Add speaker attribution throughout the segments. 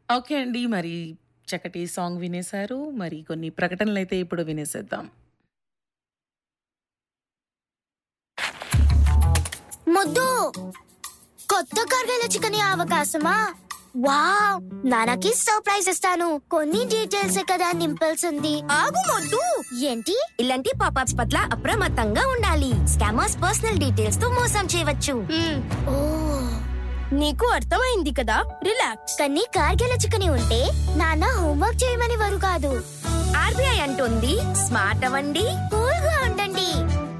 Speaker 1: Okay అండి. మరి చక్కటి సాంగ్ వినేశారు. మరి కొన్ని ప్రకటనలైతే ఇప్పుడు వినేసేద్దాం.
Speaker 2: ముద్దు కొత్త కర్రీల చికెన్ అవకాశమా వావ్ నాన్నకి సర్ప్రైజ్ ఇస్తాను కొన్ని డీటెయిల్స్ కదా నింపాల్సింది
Speaker 3: ఆగు మొద్దు
Speaker 2: ఏంటి
Speaker 3: ఇలాంటి పాపాప్స్ పట్ల అప్రమత్తంగా ఉండాలి స్కామర్స్ పర్సనల్ డీటెయిల్స్ తో మోసం చేయవచ్చు
Speaker 2: మ్మ్. ఓ
Speaker 3: నీకు అర్థమైంది కదా రిలాక్స్
Speaker 2: కానీ కార్గిల చికెన్ ఉంటే నాన్న హోంవర్క్ చేయమని వారు కాదు
Speaker 3: ఆర్బీఐ అంటుంది స్మార్ట్ అవ్వండి
Speaker 2: కూల్ గా ఉండండి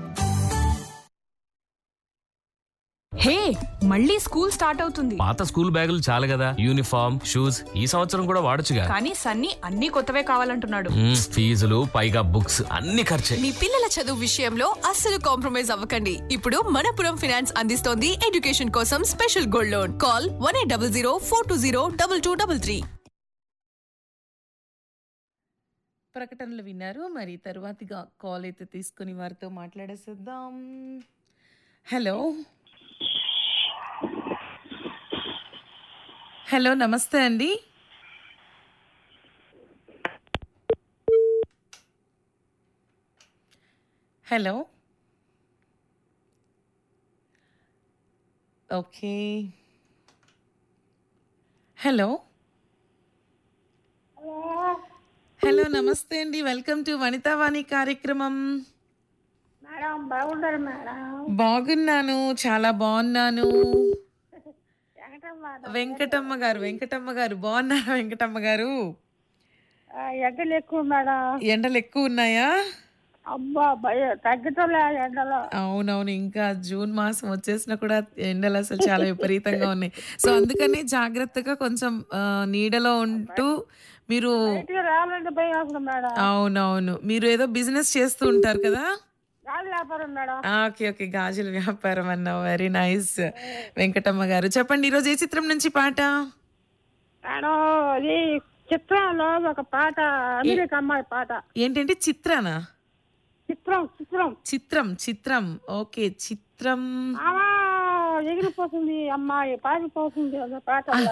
Speaker 4: హే మళ్ళీ స్కూల్ స్టార్ట్ అవుతుంది
Speaker 5: పాత స్కూల్ బ్యాగులు చాలు కదా యూనిఫామ్ షూస్ ఈ సంవత్సరం కూడా వాడొచ్చుగా
Speaker 4: కానీ సన్నీ అన్ని కొత్తవే కావాలంటున్నాడు
Speaker 5: మ్మ్, ఫీజులు పైగా బుక్స్ అన్ని ఖర్చే
Speaker 6: మీ పిల్లల చదువు విషయంలో అస్సలు కాంప్రమైజ్ అవ్వకండి ఇప్పుడు మనపురం ఫైనాన్స్ అందిస్తోంది ఎడ్యుకేషన్ కోసం special gold loan call one eight double zero four two zero double two double three
Speaker 1: ప్రకటనలు విన్నారు. మరి తరువాతిగా కాల్ అయితే తీసుకొని వారితో మాట్లాడేసేద్దాం. హలో. హలో. నమస్తే అండి. హలో. ఓకే. హలో. హలో నమస్తే అండి వెల్కమ్ టు వనితావాణి కార్యక్రమం
Speaker 7: మేడం బాగుంటారు మేడం
Speaker 1: బాగున్నాను చాలా బాగున్నాను
Speaker 7: వెంకటమ్మ
Speaker 1: వెంకటమ్మ గారు వెంకటమ్మ గారు బాగున్నారా వెంకటమ్మ గారు
Speaker 7: ఆ, ఎండలు ఎక్కువ మేడం
Speaker 1: ఎండలు ఎక్కువ ఉన్నాయా
Speaker 7: అబ్బా భయ తగ్గటంలే ఆ ఎండలో
Speaker 1: అవునవును ఇంకా జూన్ మాసం వచ్చేసినా కూడా ఎండలు అసలు చాలా విపరీతంగా ఉన్నాయి సో అందుకని జాగ్రత్తగా కొంచెం ఆ, నీడలో ఉంటూ మీరు
Speaker 7: బయటికి రావాలంటే భయం వస్తుంది మేడం
Speaker 1: అవునవును మీరు ఏదో బిజినెస్ చేస్తూ ఉంటారు కదా
Speaker 7: గాలి వ్యాపారం మేడం
Speaker 1: ఆ, ఓకే ఓకే గాజుల వ్యాపారం అన్నావు వెరీ నైస్ వెంకటమ్మ గారు చెప్పండి ఈరోజు ఏ చిత్రం నుంచి పాట
Speaker 7: మేడం అది చిత్రంలో ఒక పాట అమెరికా అమ్మాయి పాట
Speaker 1: ఏంటంటే చిత్రానా
Speaker 7: చిత్రం చిత్రం
Speaker 1: చిత్రం చిత్రం ఓకే చిత్రం
Speaker 7: ఆమా ఎగిరిపోతుంది అమ్మాయి పారిపోతుంది అన్న పాటలో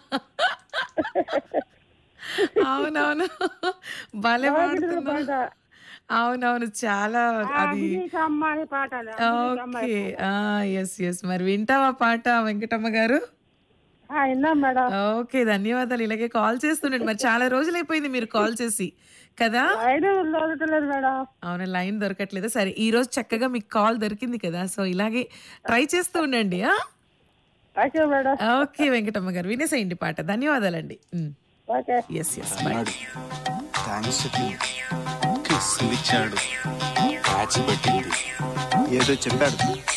Speaker 1: అవునవును భలే
Speaker 7: బాగుంటుంది
Speaker 1: పాడుతున్నావు
Speaker 7: పాట
Speaker 1: అవునవును చాలా
Speaker 7: ఆ,
Speaker 1: అది
Speaker 7: అమెరికా అమ్మాయి పాట అది, అమెరికా అమ్మాయి
Speaker 1: ఓకే
Speaker 7: పాట.
Speaker 1: ఎస్ ఎస్ మరి వింటావా పాట వెంకటమ్మ గారు
Speaker 7: ఆ, విన్నాం మేడం
Speaker 1: ఓకే ధన్యవాదాలు ఇలాగే కాల్ చేస్తుండండి మరి చాలా రోజులు అయిపోయింది మీరు కాల్ చేసి కదా
Speaker 7: ఐదు దొరకలేదు మేడం
Speaker 1: అవును లైన్ దొరకట్లేదు సరే ఈ రోజు చక్కగా మీకు కాల్ దొరికింది కదా సో ఇలాగే ట్రై చేస్తూ ఉండండి ఆ?
Speaker 7: ఓకే మేడం
Speaker 1: ఓకే వెంకటమ్మ గారు వినేసేయండి పాట ధన్యవాదాలండి
Speaker 7: ఓకే
Speaker 1: ఎస్ ఎస్ బాయ్
Speaker 8: అన్నాడు థ్యాంక్స్ చెప్పి కిస్ ఇచ్చాడు ప్యాచ్ పెట్టింది ఏదో చెప్పాడు